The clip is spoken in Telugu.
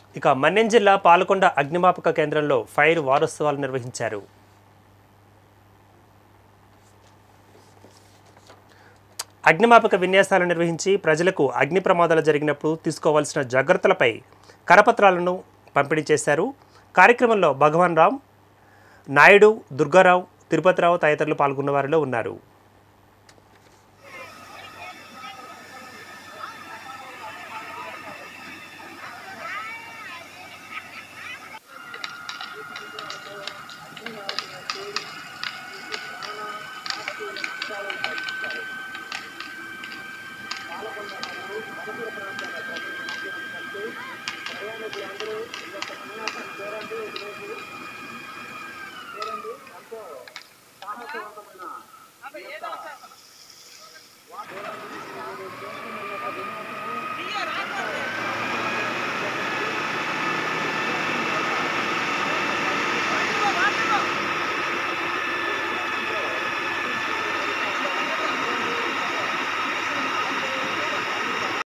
ఇక మన్యం జిల్లా పాలకొండ అగ్నిమాపక కేంద్రంలో ఫైర్ వారోత్సవాలు నిర్వహించారు అగ్నిమాపక విన్యాసాలు నిర్వహించి ప్రజలకు అగ్ని ప్రమాదాలు జరిగినప్పుడు తీసుకోవాల్సిన జాగ్రత్తలపై కరపత్రాలను పంపిణీ చేశారు కార్యక్రమంలో భగవాన్ రామ్ నాయుడు దుర్గారావు తిరుపతిరావు తదితరులు పాల్గొన్న వారిలో ఉన్నారు